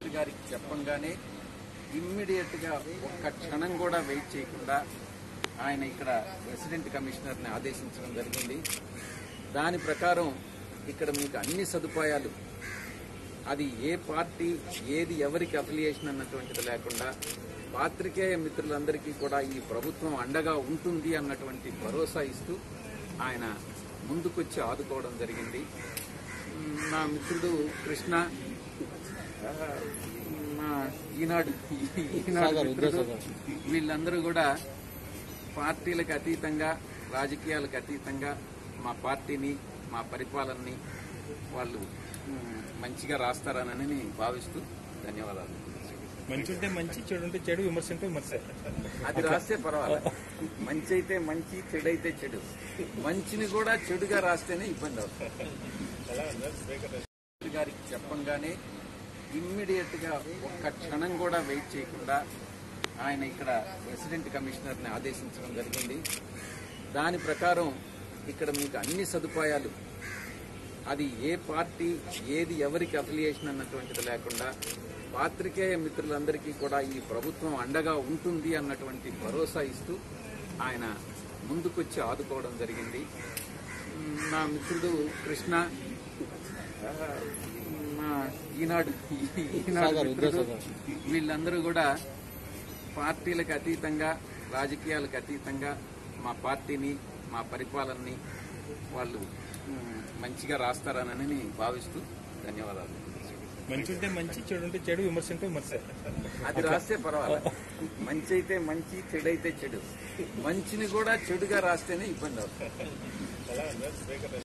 collector గారికి చెప్పంగానే immediate గా ఒక్క క్షణం కూడా వెయిట్ చేయకుండా ఆయన ఇక్కడ రెసిడెంట్ కమిషనర్ని ఆదేశించడం జరిగింది దాని ప్రకారం ఇక్కడ మీకు అన్ని సదుపాయాలు అది ఏ పార్టీ ఏది ఎవరికి అఫిలియేషన్ అన్నటువంటిది లేకుండా పాత్రికేయ మిత్రులందరికీ కూడా ఈ ప్రభుత్వం అండగా ఉంటుంది అన్నటువంటి భరోసా ఇస్తూ ఆయన ముందుకొచ్చి ఆదుకోవడం జరిగింది మ్, నా మిత్రుడు కృష్ణ ఆ, మా ఈనాడు ఈనాడు మిత్రుడు వీళ్ళందరూ కూడా పార్టీలకు అతీతంగా రాజకీయాలకు అతీతంగా మా పార్టీని మా పరిపాలనని వాళ్ళు మ్, మంచిగా రాస్తారనని నేను భావిస్తూ ధన్యవాదాలు మంచి ఉంటే మంచి చెడు ఉంటే చెడు విమర్శ ఉంటే విమర్శ అది రాస్తే పర్వాలేదు మంచి అయితే మంచి చెడు అయితే చెడు మంచిని కూడా చెడుగా రాస్తేనే ఇబ్బంది అవుతుంది కలెక్టర్ గారికి చెప్పంగానే ఇమ్మీడియట్ గా ఒక్క క్షణం కూడా వెయిట్ చేయకుండా ఆయన ఇక్కడ రెసిడెంట్ కమిషనర్ని ఆదేశించడం జరిగింది దాని ప్రకారం ఇక్కడ మీకు అన్ని సదుపాయాలు అది ఏ పార్టీ ఏది ఎవరికి అఫిలియేషన్ అన్నటువంటిది లేకుండా పాత్రికేయ మిత్రులందరికీ కూడా ఈ ప్రభుత్వం అండగా ఉంటుంది అన్నటువంటి భరోసా ఇస్తూ ఆయన ముందుకొచ్చి ఆదుకోవడం జరిగింది మ్, నా మిత్రుడు కృష్ణ ఆ, మా ఈనాడు ఈనాడు మిత్రుడు వీళ్ళందరూ కూడా పార్టీలకు అతీతంగా రాజకీయాలకు అతీతంగా మా పార్టీని మా పరిపాలనని వాళ్ళు మ్, మంచిగా రాస్తారనని నేను భావిస్తూ ధన్యవాదాలు మంచి ఉంటే మంచి చెడు ఉంటే చెడు విమర్శ ఉంటే విమర్శ అది రాస్తే పర్వాలేదు మంచి అయితే మంచి చెడు అయితే చెడు మంచిని కూడా చెడుగా రాస్తేనే ఇబ్బంది అవుతుంది